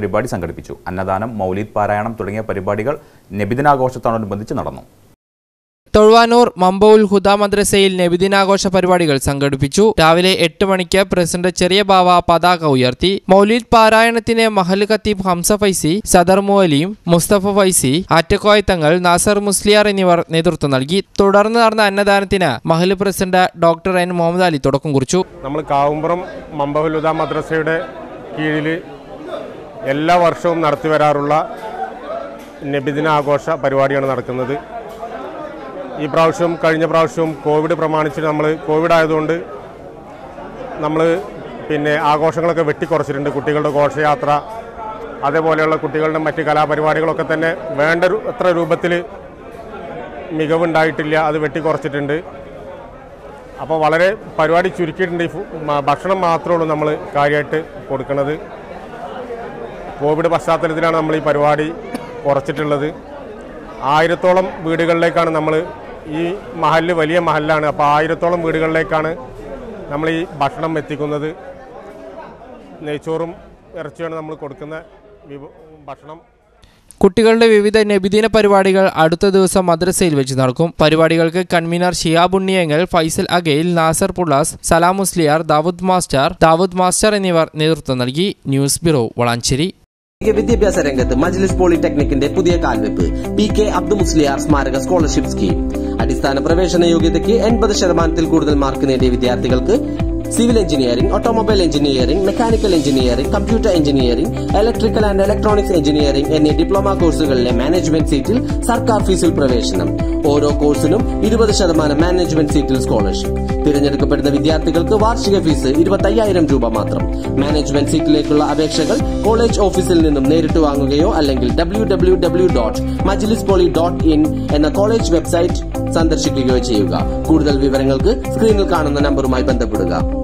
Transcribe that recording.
പരിപാടി സംഘടിപ്പിച്ചു അന്നദാനം മൗലീദ് പാരായണം തുടങ്ങിയ പരിപാടികൾ നബിദിനാഘോഷത്തോടനുബന്ധിച്ച് നടന്നു തൊഴുവാനൂർ മമ്പൌൽ ഹുദ മദ്രസയിൽ നബിദിനാഘോഷ പരിപാടികൾ സംഘടിപ്പിച്ചു രാവിലെ എട്ട് മണിക്ക് പ്രസിഡന്റ് ചെറിയ ബാവ പതാക ഉയർത്തി മൗലീദ് പാരായണത്തിന് മഹൽ ഖത്തീബ് ഹംസ ഫൈസി സദർ മുഅലീം മുസ്തഫ ഫൈസി ആറ്റക്കോയ തങ്ങൾ നാസർ മുസ്ലിയാർ എന്നിവർ നേതൃത്വം നൽകി തുടർന്ന് നടന്ന അന്നദാനത്തിന് മഹൽ president doctor N Muhammad Ali തുടക്കം കുറിച്ചു നമ്മൾ കാവുമ്പുറം മമ്പഹുലുദ മദ്രസയുടെ കീഴിൽ എല്ലാ വർഷവും നടത്തി വരാറുള്ള നബിദിന ആഘോഷ പരിപാടിയാണ് നടക്കുന്നത് ഈ പ്രാവശ്യവും കഴിഞ്ഞ പ്രാവശ്യവും കോവിഡ് പ്രമാണിച്ച് നമ്മൾ കോവിഡ് ആയതുകൊണ്ട് നമ്മൾ പിന്നെ ആഘോഷങ്ങളൊക്കെ വെട്ടിക്കുറച്ചിട്ടുണ്ട് കുട്ടികളുടെ ഘോഷയാത്ര അതേപോലെയുള്ള കുട്ടികളുടെ മറ്റ് കലാപരിപാടികളൊക്കെ തന്നെ വേണ്ട രു- എത്ര രൂപത്തിൽ മികവുണ്ടായിട്ടില്ല അത് വെട്ടിക്കുറച്ചിട്ടുണ്ട് അപ്പോൾ വളരെ പരിപാടി ചുരുക്കിയിട്ടുണ്ട് ഈ ഫു- മ- ഭക്ഷണം മാത്രമേ ഉള്ളൂ നമ്മൾ കാര്യമായിട്ട് കൊടുക്കുന്നത് കോവിഡ് പശ്ചാത്തലത്തിലാണ് നമ്മൾ ഈ പരിപാടി കുറച്ചിട്ടുള്ളത് ആയിരത്തോളം വീടുകളിലേക്കാണ് നമ്മൾ ഈ മഹല് വലിയ മഹലാണ് അപ്പോൾ ആയിരത്തോളം വീടുകളിലേക്കാണ് നമ്മൾ ഈ ഭക്ഷണം എത്തിക്കുന്നത് നെയ്ച്ചോറും ഇറച്ചിയാണ് നമ്മൾ കൊടുക്കുന്ന വിഭ- ഭക്ഷണം കുട്ടികളുടെ വിവിധ നബിദിന പരിപാടികൾ അടുത്ത ദിവസം മദ്രസയിൽ വെച്ച് നടക്കും പരിപാടികൾക്ക് കൺവീനർ ഷിയാബുണ്ണിയങ്ങൽ ഫൈസൽ അഗയിൽ നാസർ പുള്ളാസ് സലാം മുസ്ലിയാർ ദാവൂദ് മാസ്റ്റർ ദാവൂദ് മാസ്റ്റർ എന്നിവർ നേതൃത്വം നൽകി ന്യൂസ് ബ്യൂറോ വളാഞ്ചേരി കായിക വിദ്യാഭ്യാസ രംഗത്ത് മജ്ലിസ് പോളിടെക്നിക്കിന്റെ പുതിയ കാൽവെപ്പ് പി കെ അബ്ദു മുസ്ലിയാർ സ്മാരക സ്കോളർഷിപ്പ് സ്കീം അടിസ്ഥാന പ്രവേശന യോഗ്യതയ്ക്ക് എൺപത് ശതമാനത്തിൽ കൂടുതൽ മാർക്ക് നേടിയ വിദ്യാർത്ഥികൾക്ക് civil engineering automobile engineering mechanical engineering computer engineering electrical and electronics engineering എന്നീ ഡിപ്ലോമ കോഴ്സുകളിലെ മാനേജ്മെന്റ് സീറ്റിൽ സർക്കാർ ഫീസിൽ പ്രവേശനം ഓരോ കോഴ്സിനും ഇരുപത് ശതമാനം മാനേജ്മെന്റ് സീറ്റിൽ സ്കോളർഷിപ്പ് തിരഞ്ഞെടുക്കപ്പെടുന്ന വിദ്യാർത്ഥികൾക്ക് വാർഷിക ഫീസ് ഇരുപത്തയ്യായിരം രൂപ മാത്രം മാനേജ്മെന്റ് സീറ്റിലേക്കുള്ള അപേക്ഷകൾ കോളേജ് ഓഫീസിൽ നിന്നും നേരിട്ട് വാങ്ങുകയോ അല്ലെങ്കിൽ W W W dot Majlis poly dot in എന്ന കോളേജ് വെബ്സൈറ്റ് സന്ദർശിക്കുകയോ ചെയ്യുക കൂടുതൽ വിവരങ്ങൾക്ക് സ്ക്രീനിൽ കാണുന്ന നമ്പറുമായി ബന്ധപ്പെടുക